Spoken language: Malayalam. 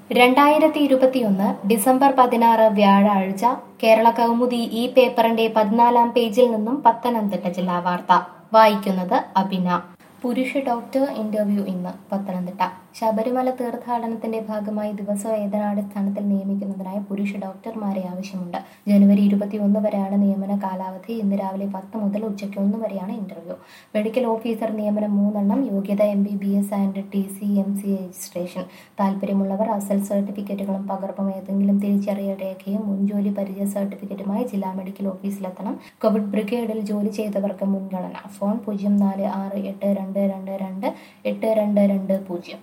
രണ്ടായിരത്തി ഇരുപത്തിയൊന്ന് ഡിസംബർ പതിനാറ് വ്യാഴാഴ്ച കേരള കൗമുദി ഈ പേപ്പറിന്റെ പതിനാലാം പേജിൽ നിന്നും പത്തനംതിട്ട ജില്ലാ വാർത്ത വായിക്കുന്നത് അബിന പുരുഷ ഡോക്ടർ ഇന്റർവ്യൂ ഇന്ന് പത്തനംതിട്ട ശബരിമല തീർത്ഥാടനത്തിന്റെ ഭാഗമായി ദിവസവേതനാടിസ്ഥാനത്തിൽ നിയമിക്കുന്നതിനായി പുരുഷ ഡോക്ടർമാരെ ആവശ്യമുണ്ട് ജനുവരി ഇരുപത്തിയൊന്ന് വരെയാണ് നിയമന കാലാവധി ഇന്ന് രാവിലെ പത്ത് മുതൽ ഉച്ചയ്ക്ക് ഒന്ന് വരെയാണ് ഇന്റർവ്യൂ മെഡിക്കൽ ഓഫീസർ നിയമനം മൂന്നെണ്ണം യോഗ്യത M B B S and T C M C registration താല്പര്യമുള്ളവർ അസൽ സർട്ടിഫിക്കറ്റുകളും പകർപ്പും ഏതെങ്കിലും തിരിച്ചറിയൽ രേഖയും മുൻജോലി പരിചയ സർട്ടിഫിക്കറ്റുമായി ജില്ലാ മെഡിക്കൽ ഓഫീസിലെത്തണം കോവിഡ് ബ്രിഗേഡിൽ ജോലി ചെയ്തവർക്ക് മുൻഗണന ഫോൺ പൂജ്യം നാല് ആറ് എട്ട് രണ്ട് രണ്ട് രണ്ട് എട്ട് രണ്ട് രണ്ട് പൂജ്യം